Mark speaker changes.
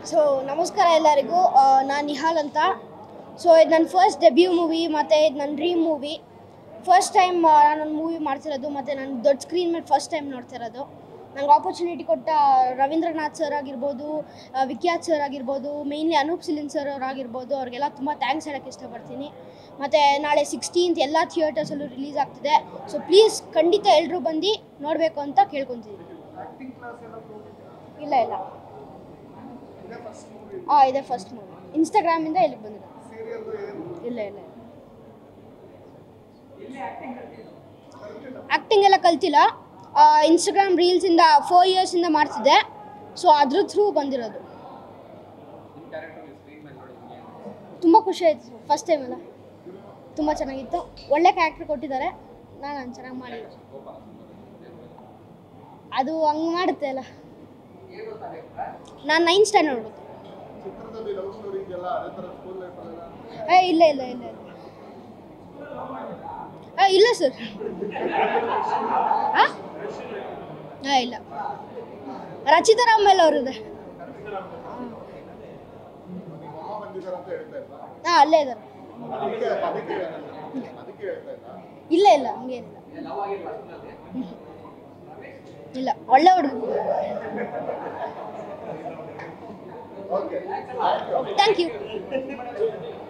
Speaker 1: so ನಮಸ್ಕಾರ ಎಲ್ಲರಿಗೂ ನಾನು ನಿಹಾಲ್ ಅಂತ ಸೊ ಇದು ನನ್ನ ಫಸ್ಟ್ ಡೆಬ್ಯೂ ಮೂವಿ ಮತ್ತು ಇದು ನನ್ನ ಡ್ರೀಮ್ ಮೂವಿ ಫಸ್ಟ್ ಟೈಮ್ ನಾನೊಂದು ಮೂವಿ ಮಾಡ್ತಿರೋದು ಮತ್ತು ನಾನು ದೊಡ್ಡ ಸ್ಕ್ರೀನ್ ಮೇಲೆ ಫಸ್ಟ್ ಟೈಮ್ ನೋಡ್ತಿರೋದು ನಂಗೆ ಆಪರ್ಚುನಿಟಿ ಕೊಟ್ಟ ರವೀಂದ್ರನಾಥ್ ಸರ್ ಆಗಿರ್ಬೋದು ಆ, ವಿಖ್ಯಾತ್ ಸರ್ ಆಗಿರ್ಬೋದು ಮೇಯ್ನ್ಲಿ ಅನೂಪ್ ಸಿಲಿನ್ ಸರ್ ಅವರಾಗಿರ್ಬೋದು ಅವ್ರಿಗೆಲ್ಲ ತುಂಬ ಥ್ಯಾಂಕ್ಸ್ ಹೇಳೋಕ್ಕೆ ಇಷ್ಟಪಡ್ತೀನಿ ಮತ್ತು ನಾಳೆ ಸಿಕ್ಸ್ಟೀನ್ತ್ ಎಲ್ಲ ಥಿಯೇಟರ್ಸಲ್ಲೂ ರಿಲೀಸ್ ಆಗ್ತಿದೆ ಸೊ ಪ್ಲೀಸ್ ಖಂಡಿತ ಎಲ್ಲರೂ ಬಂದು ನೋಡಬೇಕು ಅಂತ ಕೇಳ್ಕೊತೀನಿ ಇಲ್ಲ ಇಲ್ಲ ಹಾಂ ಇದೆ ಫಸ್ಟ್ ಮೂವಿ ಇನ್ಸ್ಟಾಗ್ರಾಮಿಂದ ಇಲ್ಲಿಗೆ ಬಂದಿದೆ ಇಲ್ಲ ಇಲ್ಲ ಆ್ಯಕ್ಟಿಂಗ್ ಎಲ್ಲ ಕಲ್ತಿಲ್ಲ ಇನ್ಸ್ಟಾಗ್ರಾಮ್ ರೀಲ್ಸಿಂದ ಫೋರ್ ಇಯರ್ಸಿಂದ ಮಾಡ್ತಿದ್ದೆ ಸೊ ಅದ್ರ ಥ್ರೂ ಬಂದಿರೋದು ತುಂಬ ಖುಷಿ ಆಯಿತು ಫಸ್ಟ್ ಟೈಮ್ ಎಲ್ಲ ತುಂಬ ಚೆನ್ನಾಗಿತ್ತು ಒಳ್ಳೆ ಕ್ಯಾರೆಕ್ಟರ್ ಕೊಟ್ಟಿದ್ದಾರೆ ನಾನು ಚೆನ್ನಾಗಿ ಮಾಡಿದ್ದೆ ಅದು ಹಂಗೆ ಮಾಡುತ್ತೆ ಅಲ್ಲ ನಾನು ನೈನ್ತ್ ಸ್ಟ್ಯಾಂಡರ್ಡ್ ಓದುತ್ತೆ
Speaker 2: ಚಿತ್ರದಲ್ಲಿ ಲವ್ ಸ್ಟೋರಿ ಇದೆಯಲ್ಲ ಅದೇ ಥರ ಸ್ಕೂಲ್ ಲೈಫಲ್ಲೆಲ್ಲ
Speaker 1: ಏ ಇಲ್ಲ ಇಲ್ಲ ಇಲ್ಲ ಇಲ್ಲ ಆ, ಇಲ್ಲ ಸರ್ ಹಾಂ ಹಾಂ ಇಲ್ಲ ರಚಿತಾ ರಾಮಲ್ ಅವ್ರದ್ದು
Speaker 2: ನಿಮ್ಮ ಅಮ್ಮ ಬಂದಿದ್ದಾರೆ ಅಂತ ಹೇಳ್ತಾ ಇದ್ದ
Speaker 1: ಹಾಂ ಅಲ್ಲೇ ಇದ್ದಾರೆ
Speaker 2: ಅದಕ್ಕೆ ಅದಕ್ಕೆ ಅದಕ್ಕೆ ಹೇಳ್ತಾ ಇದ್ದ
Speaker 1: ಇಲ್ಲ ಇಲ್ಲ ಹಂಗೇನಿಲ್ಲ ಇಲ್ಲ ಒಳ್ಳೆ ಹುಡುಗ
Speaker 2: ಓಕೆ
Speaker 1: ಥ್ಯಾಂಕ್ ಯು